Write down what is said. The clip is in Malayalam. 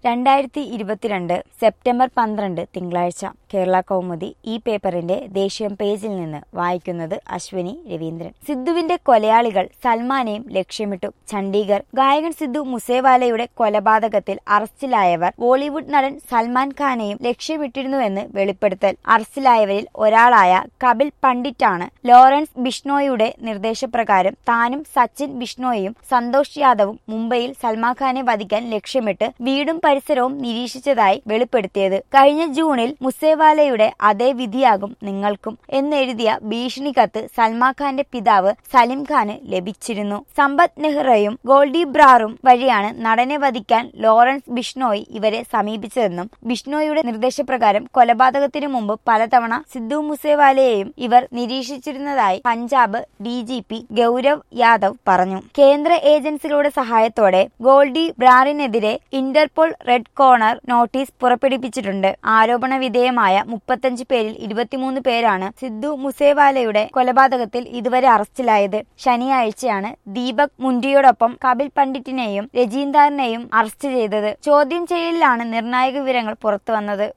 രണ്ടായിരത്തി ഇരുപത്തിരണ്ട് സെപ്റ്റംബർ പന്ത്രണ്ട് തിങ്കളാഴ്ച കേരള കൗമുദി ഈ പേപ്പറിന്റെ ദേശീയം പേജിൽ നിന്ന് വായിക്കുന്നത് അശ്വിനി രവീന്ദ്രൻ സിദ്ധുവിന്റെ കൊലയാളികൾ സൽമാനെയും ലക്ഷ്യമിട്ടു ചണ്ഡീഗർ ഗായകൻ സിദ്ധു മുസേവാലയുടെ കൊലപാതകത്തിൽ അറസ്റ്റിലായവർ ബോളിവുഡ് നടൻ സൽമാൻ ഖാനെയും ലക്ഷ്യമിട്ടിരുന്നുവെന്ന് വെളിപ്പെടുത്തൽ അറസ്റ്റിലായവരിൽ ഒരാളായ കപിൽ പണ്ഡിറ്റാണ് ലോറൻസ് ബിഷ്ണോയുടെ നിർദ്ദേശപ്രകാരം താനും സച്ചിൻ ബിഷ്ണോയും സന്തോഷ് യാദവും മുംബൈയിൽ സൽമാൻ ഖാനെ വധിക്കാൻ ലക്ഷ്യമിട്ട് വീടും പരിസരവും നിരീക്ഷിച്ചതായി വെളിപ്പെടുത്തിയത് കഴിഞ്ഞ ജൂണിൽ മുസേവാലയുടെ അതേ വിധിയാകും നിങ്ങൾക്കും എന്നെഴുതിയ ഭീഷണി കത്ത് സൽമാൻ ഖാന്റെ പിതാവ് സലിം ഖാന് ലഭിച്ചിരുന്നു സമ്പത്ത് നെഹ്റയും ഗോൾഡി ബ്രാറും വഴിയാണ് നടനെ വധിക്കാൻ ലോറൻസ് ബിഷ്ണോയ് ഇവരെ സമീപിച്ചതെന്നും ബിഷ്ണോയുടെ നിർദ്ദേശപ്രകാരം കൊലപാതകത്തിനു മുമ്പ് പലതവണ സിദ്ധു മുസേവാലയെയും ഇവർ നിരീക്ഷിച്ചിരുന്നതായി Punjab D G P Gaurav Yadav പറഞ്ഞു കേന്ദ്ര ഏജൻസികളുടെ സഹായത്തോടെ ഗോൾഡി ബ്രാറിനെതിരെ ഇന്റർപോൾ റെഡ് കോർണർ നോട്ടീസ് പുറപ്പെടുവിച്ചിട്ടുണ്ട് ആരോപണ വിധേയമായ മുപ്പത്തഞ്ച് പേരിൽ ഇരുപത്തിമൂന്ന് പേരാണ് സിദ്ധു മുസേവാലയുടെ കൊലപാതകത്തിൽ ഇതുവരെ അറസ്റ്റിലായത് ശനിയാഴ്ചയാണ് ദീപക് മുൻഡിയോടൊപ്പം കപിൽ പണ്ഡിറ്റിനെയും രജീന്ദാറിനെയും അറസ്റ്റ് ചെയ്തത് ചോദ്യം ചെയ്യലിലാണ് നിർണായക വിവരങ്ങൾ പുറത്തുവന്നത്